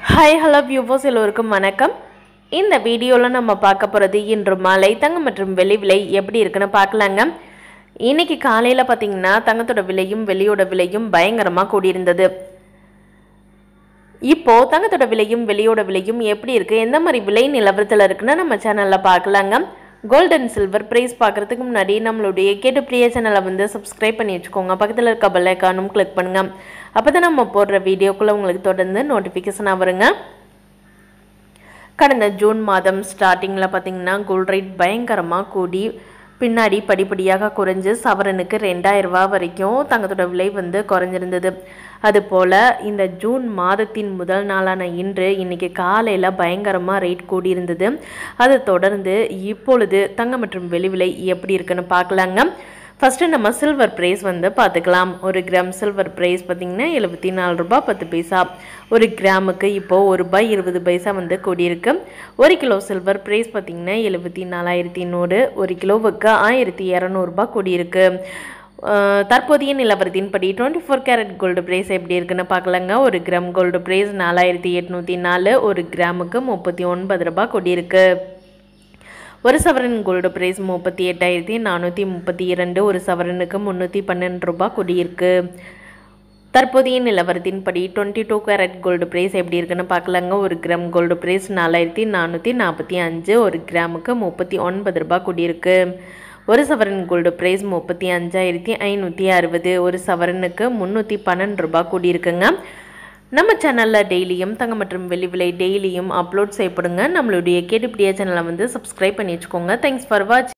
hi hello viewers எல்லோருக்கும் வணக்கம் இந்த வீடியோவில் நம்ம பார்க்க போகிறது இன்று மாலை தங்கம் மற்றும் வெள்ளி விலை எப்படி இருக்குன்னு பார்க்கலாங்க இன்னைக்கு காலையில் பார்த்தீங்கன்னா தங்கத்தோட விலையும் வெள்ளியோட விலையும் பயங்கரமாக கூடியிருந்தது இப்போ தங்கத்தோட விலையும் வெள்ளியோட விலையும் எப்படி இருக்கு எந்த மாதிரி விலை நிலவரத்தில் இருக்குன்னு நம்ம சேனலில் பார்க்கலாங்க கோல்ட் அண்ட் சில்வர் ப்ரைஸ் பார்க்குறதுக்கு முன்னாடி நம்மளுடைய கேட்டு பிரியா சேனலை வந்து சப்ஸ்கிரைப் பண்ணி வச்சுக்கோங்க பக்கத்தில் இருக்க பெல் ஐக்கானும் கிளிக் பண்ணுங்க அப்போ தான் நம்ம போடுற வீடியோக்குள்ளே உங்களுக்கு தொடர்ந்து நோட்டிஃபிகேஷனாக வருங்க கடந்த ஜூன் மாதம் ஸ்டார்டிங்கில் பார்த்தீங்கன்னா கோல்ட் ரேட் பயங்கரமாக கூடி பின்னாடி படிப்படியாக குறைஞ்சு சவரனுக்கு ரெண்டாயிரம் ரூபாய் வரைக்கும் தங்கத்தோட விலை வந்து குறைஞ்சிருந்தது அதுபோல் இந்த ஜூன் மாதத்தின் முதல் நாளான இன்று இன்னைக்கு காலையில் பயங்கரமாக ரேட் கூடியிருந்தது அதை தொடர்ந்து இப்பொழுது தங்கம் மற்றும் வெளி விலை எப்படி இருக்குன்னு பார்க்கலாங்க ஃபஸ்ட்டு நம்ம சில்வர் ப்ரைஸ் வந்து பார்த்துக்கலாம் ஒரு கிராம் சில்வர் ப்ரைஸ் பார்த்திங்கன்னா எழுபத்தி நாலு ரூபாய் பத்து பைசா ஒரு கிராமுக்கு இப்போது ஒரு ரூபாய் இருபது பைசா வந்து கூடியிருக்கு ஒரு கிலோ சில்வர் ப்ரைஸ் பார்த்திங்கன்னா எழுபத்தி நாலாயிரத்தி நூறு ஒரு கிலோவுக்கு ஆயிரத்தி இரநூறுபா கூடியிருக்கு அஹ் தற்போதைய நிலவரத்தின்படி twenty four carat gold price எப்படி இருக்குன்னு பார்க்கலாங்க ஒரு கிராம் கோல்டு ப்ரைஸ் நாலாயிரத்தி எட்நூற்றி நாலு ஒரு கிராமுக்கு முப்பத்தி ஒன்பது ரூபாய் கூடியிருக்கு ஒரு சவரன் கோல்டு ப்ரைஸ் முப்பத்தி எட்டாயிரத்தி நானூற்றி முப்பத்தி இரண்டு ஒரு சவரனுக்கு முந்நூற்றி பன்னெண்டு ரூபாய் கூடியிருக்கு தற்போதைய நிலவரத்தின்படி twenty two carat gold price எப்படி இருக்குன்னு பார்க்கலாங்க ஒரு கிராம் கோல்டு ப்ரைஸ் நாலாயிரத்தி நானூற்றி நாற்பத்தி அஞ்சு ஒரு கிராமுக்கு முப்பத்தி ஒன்பது ரூபாய் கூடியிருக்கு ஒரு சவரன் கோல்டு ப்ரைஸ் முப்பத்தி அஞ்சாயிரத்தி ஐநூற்றி அறுபது ஒரு சவரனுக்கு முந்நூற்றி பன்னெண்டு ரூபாய் கூடியிருக்குங்க நம்ம சேனலில் டெய்லியும் தங்கம் மற்றும் வெள்ளி விலை டெய்லியும் அப்லோட் செய்யப்படுங்க நம்மளுடைய கேட்டுப்பிடியா சேனலை வந்து சப்ஸ்கிரைப் பண்ணி வச்சுக்கோங்க தேங்க்ஸ் ஃபார் வாட்ச்